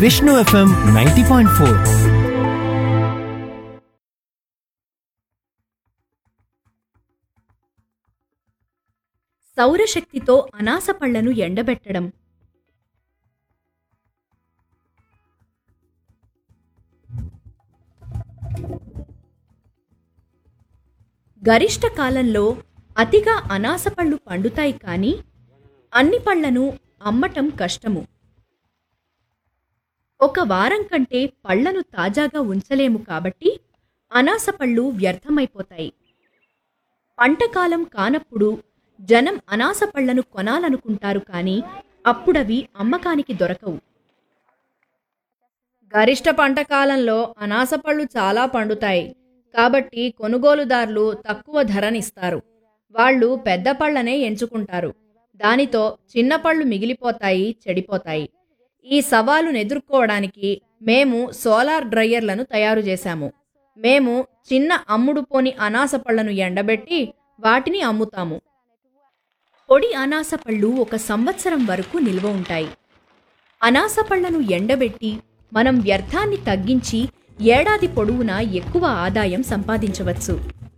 Vishnu FM ninety point four సౌరశక్తితో అనాస పళ్లను ఎండబెట్టడం గరిష్ట కాలంలో అతిగా అనాస పళ్ళు పండుతాయి కానీ అన్ని పళ్లను అమ్మటం కష్టము ఒక వారం కంటే పళ్లను తాజాగా ఉంచలేము కాబట్టి అనాస పళ్ళు వ్యర్థమైపోతాయి పంటకాలం కానప్పుడు జనం అనాస పళ్లను కొనాలనుకుంటారు కానీ అప్పుడవి అమ్మకానికి దొరకవు గరిష్ట పంట కాలంలో అనాస పళ్ళు చాలా పండుతాయి కాబట్టి కొనుగోలుదారులు తక్కువ ధరనిస్తారు వాళ్ళు పెద్ద పళ్ళనే ఎంచుకుంటారు దానితో చిన్న పళ్ళు మిగిలిపోతాయి చెడిపోతాయి ఈ సవాలును ఎదుర్కోవడానికి మేము సోలార్ డ్రయ్యర్లను తయారు చేశాము మేము చిన్న అమ్ముడు పోని అనాస పళ్లను ఎండబెట్టి వాటిని అమ్ముతాము పొడి అనాస పళ్ళు ఒక సంవత్సరం వరకు నిల్వ ఉంటాయి అనాస పళ్లను ఎండబెట్టి మనం వ్యర్థాన్ని తగ్గించి ఏడాది పొడవునా ఎక్కువ ఆదాయం సంపాదించవచ్చు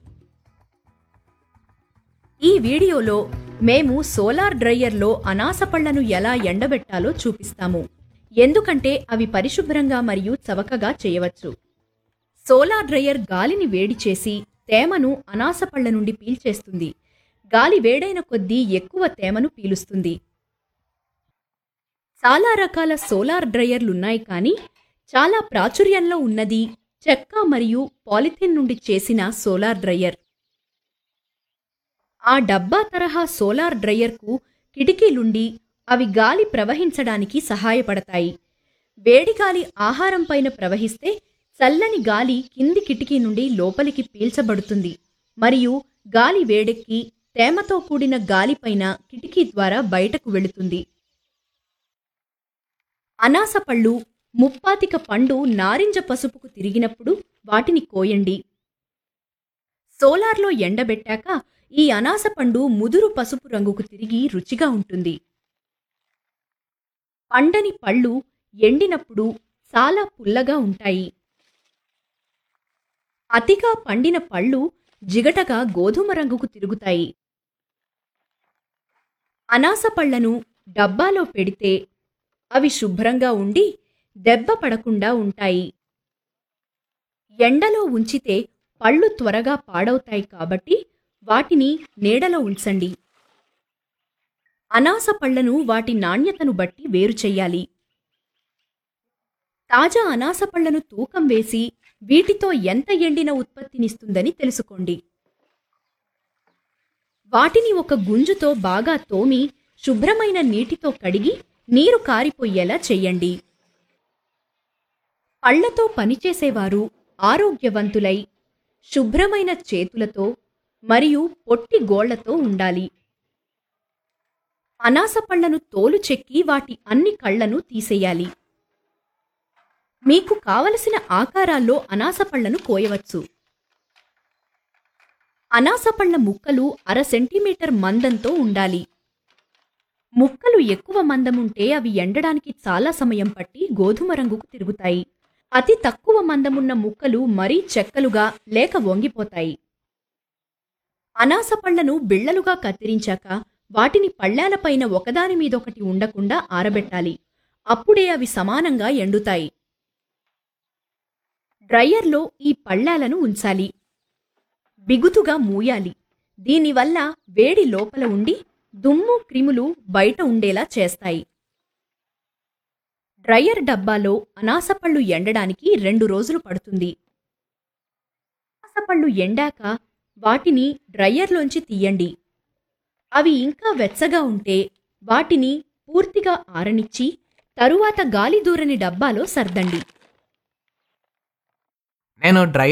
ఈ వీడియోలో మేము సోలార్ డ్రయ్యర్లో అనాస పళ్లను ఎలా ఎండబెట్టాలో చూపిస్తాము ఎందుకంటే అవి పరిశుభ్రంగా మరియు చవకగా చేయవచ్చు సోలార్ డ్రయ్యర్ గాలిని వేడి చేసి తేమను అనాస పళ్ల నుండి పీల్చేస్తుంది గాలి వేడైన కొద్దీ ఎక్కువ తేమను పీలుస్తుంది చాలా రకాల సోలార్ డ్రయ్యర్లున్నాయి కానీ చాలా ప్రాచుర్యంలో ఉన్నది చెక్క మరియు పాలిథిన్ నుండి చేసిన సోలార్ డ్రయ్యర్ ఆ డబ్బా తరహా సోలార్ డ్రయ్యర్కు కిటికీలుండి అవి గాలి ప్రవహించడానికి సహాయపడతాయి వేడి గాలి ఆహారం పైన ప్రవహిస్తే చల్లని గాలి కింది కిటికీ నుండి లోపలికి పీల్చబడుతుంది మరియు గాలి వేడెక్కి తేమతో కూడిన గాలిపైన కిటికీ ద్వారా బయటకు వెళుతుంది అనాస పళ్ళు ముప్పాతిక పండు నారింజ పసుపుకు తిరిగినప్పుడు వాటిని కోయండి సోలార్లో ఎండబెట్టాక ఈ అనాస పండు ముదురు పసుపు రంగుకు తిరిగి రుచిగా ఉంటుంది పండని పళ్ళు ఎండినప్పుడు చాలా పుల్లగా ఉంటాయి అతిగా పండిన పళ్ళు జిగటగా గోధుమ రంగుకు తిరుగుతాయి అనాస పళ్లను డబ్బాలో పెడితే అవి శుభ్రంగా ఉండి దెబ్బ పడకుండా ఉంటాయి ఎండలో ఉంచితే పళ్ళు త్వరగా పాడవుతాయి కాబట్టి వాటిని నీడలో ఉంచండి అనాస పళ్లను వాటి నాణ్యతను బట్టి వేరు చెయ్యాలి తాజా అనాస పళ్లను తూకం వేసి వీటితో ఎంత ఎండిన ఉత్పత్తినిస్తుందని తెలుసుకోండి వాటిని ఒక గుంజుతో బాగా తోమి శుభ్రమైన నీటితో కడిగి నీరు కారిపోయేలా చెయ్యండి పళ్లతో పనిచేసేవారు ఆరోగ్యవంతులై శుభ్రమైన చేతులతో మరియు పొట్టి గోళ్లతో ఉండాలి అనాస పళ్లను తోలు చెక్కి వాటి అన్ని కళ్లను తీసేయాలి మీకు కావలసిన ఆకారాల్లో అనాస పళ్లను కోయవచ్చు అనాస పళ్ల ముక్కలు అర సెంటీమీటర్ మందంతో ఉండాలి ముక్కలు ఎక్కువ మందముంటే అవి ఎండడానికి చాలా సమయం పట్టి గోధుమ రంగుకు తిరుగుతాయి అతి తక్కువ మందమున్న ముక్కలు మరీ చెక్కలుగా లేక వంగిపోతాయి అనాస పళ్లను బిళ్లలుగా కత్తిరించాక వాటిని పళ్ళాలపైన ఒకదాని మీదొకటి ఉండకుండా ఆరబెట్టాలి అప్పుడే అవి సమానంగా ఎండుతాయి డ్రయ్యర్లో ఈ పళ్ళాలను ఉంచాలి బిగుతుగా మూయాలి దీనివల్ల వేడి లోపల ఉండి దుమ్ము క్రిములు బయట ఉండేలా చేస్తాయి డ్రయ్యర్ డబ్బాలో అనాసపళ్ళు ఎండడానికి రెండు రోజులు పడుతుంది అనాసపళ్ళు ఎండాక వాటిని డ్రయ్యర్లోంచి తీయండి అవి ఇంకా వెచ్చగా ఉంటే వాటిని పూర్తిగా ఆరనిచ్చి తరువాత గాలి దూరని డబ్బాలో సర్దండి నేను డ్రై